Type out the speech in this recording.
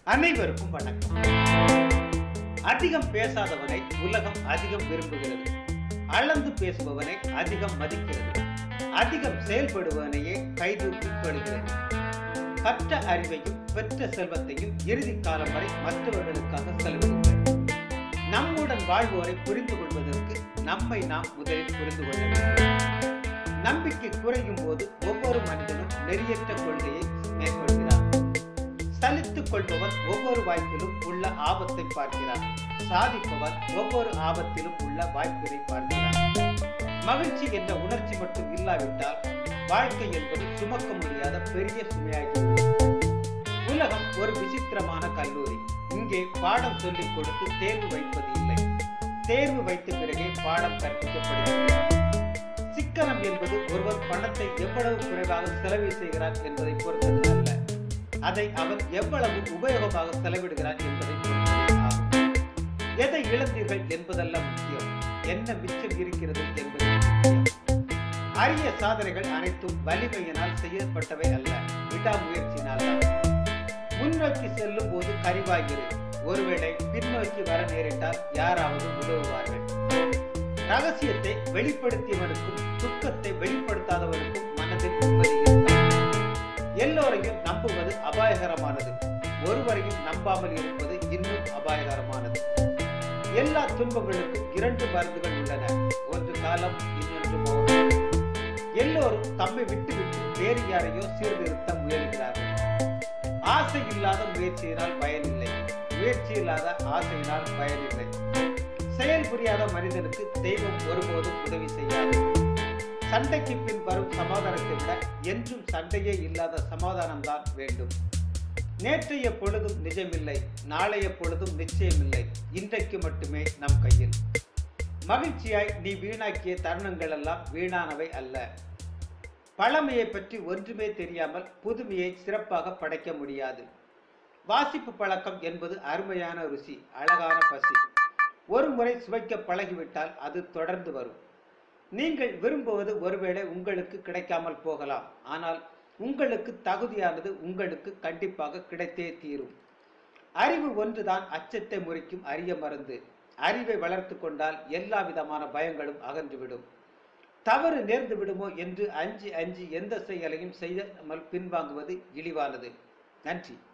அனைவருக்கும் வணக்கம் அதிகம் பேசாதவனை உலகம் அதிகம் விரும்புகிறது அளந்து பேசுபவனை அதிகம் மதிக்கிறது அதிகம் செயல்படுபவனையே கைதூக்கி தொழுகிறது கற்ற அறிவையும் பெற்ற செல்வத்தையும் இறுதி காலம் வரை மற்றவர்களுக்காக செலவிடுங்கள் நம்முடன் வாழ்வோரை புரிந்து கொள்வதற்கு நம்மை நாம் முதலில் புரிந்து கொள்ள வேண்டும் நம்பிக்கை குறையும் போது ஒவ்வொரு மனிதனும் நெறியற்ற கொள்கையை மேற்கொள்கிறார் சலித்துக் கொள்பவன் ஒவ்வொரு வாய்ப்பிலும் உள்ள ஆபத்தை பார்க்கிறான் சாதிப்பவன் ஒவ்வொரு ஆபத்திலும் உள்ள வாய்ப்பினை பார்க்கிறான் மகிழ்ச்சி என்ற உணர்ச்சி மட்டும் இல்லாவிட்டால் வாழ்க்கை என்பது சுமக்க முடியாத பெரிய சுமையாகிறது உலகம் ஒரு விசித்திரமான கல்லூரி இங்கே பாடம் சொல்லிக் கொடுத்து தேர்வு வைப்பது இல்லை தேர்வு வைத்த பிறகே பாடம் கற்பிக்கப்படுகிறது சிக்கனம் என்பது ஒருவர் பணத்தை எவ்வளவு குறைவாக செலவு செய்கிறார் என்பதை பொறுத்தது அல்ல அதை அவன் எவ்வளவு உபயோகமாக செலவிடுகிறான் என்பதை பொறுத்தது ஆகும் எதை இழந்தீர்கள் என்பதல்ல முக்கியம் என்ன மிச்சம் இருக்கிறது என்பது முக்கியம் அரிய சாதனைகள் அனைத்தும் வலிமையினால் செய்யப்பட்டவை அல்ல விடாமுயற்சியினால் தான் முன்னோக்கி செல்லும் போது கரிவாகிறது ஒருவேளை பின்னோக்கி வர நேரிட்டால் யாராவது உதவுவார்கள் ரகசியத்தை வெளிப்படுத்தியவனுக்கும் துக்கத்தை வெளிப்படுத்தாதவனுக்கும் மனதில் நிம்மதி இருக்காது எல்லோரையும் நம்புவது அபாயகரமானது ஒருவரையும் நம்பாமல் இருப்பது இன்னும் அபாயகரமானது எல்லா துன்பங்களுக்கும் இரண்டு மருந்துகள் உள்ளன ஒன்று காலம் இன்னொன்று மௌனம் எல்லோரும் தம்மை விட்டு விட்டு வேறு யாரையோ சீர்திருத்த முயல்கிறார்கள் ஆசை இல்லாத முயற்சியினால் பயனில்லை முயற்சி இல்லாத ஆசையினால் பயனில்லை செயல் புரியாத மனிதனுக்கு தெய்வம் ஒருபோதும் உதவி செய்யாது சண்டைக்கு பின் வரும் சமாதானத்தை விட என்றும் சண்டையே இல்லாத சமாதானம் தான் வேண்டும் நேற்றைய பொழுதும் நிஜமில்லை நாளைய பொழுதும் நிச்சயமில்லை இன்றைக்கு மட்டுமே நம் கையில் மகிழ்ச்சியாய் நீ வீணாக்கிய தருணங்கள் எல்லாம் வீணானவை அல்ல பழமையை பற்றி ஒன்றுமே தெரியாமல் புதுமையை சிறப்பாக படைக்க முடியாது வாசிப்பு பழக்கம் என்பது அருமையான ருசி அழகான பசி ஒரு முறை சுவைக்க பழகிவிட்டால் அது தொடர்ந்து வரும் நீங்கள் விரும்புவது ஒருவேளை உங்களுக்கு கிடைக்காமல் போகலாம் ஆனால் உங்களுக்கு தகுதியானது உங்களுக்கு கண்டிப்பாக கிடைத்தே தீரும் அறிவு ஒன்றுதான் அச்சத்தை முறிக்கும் அரிய மருந்து அறிவை வளர்த்து கொண்டால் எல்லா விதமான பயங்களும் அகன்றுவிடும் தவறு நேர்ந்து விடுமோ என்று அஞ்சி அஞ்சி எந்த செயலையும் செய்யாமல் பின்வாங்குவது இழிவானது நன்றி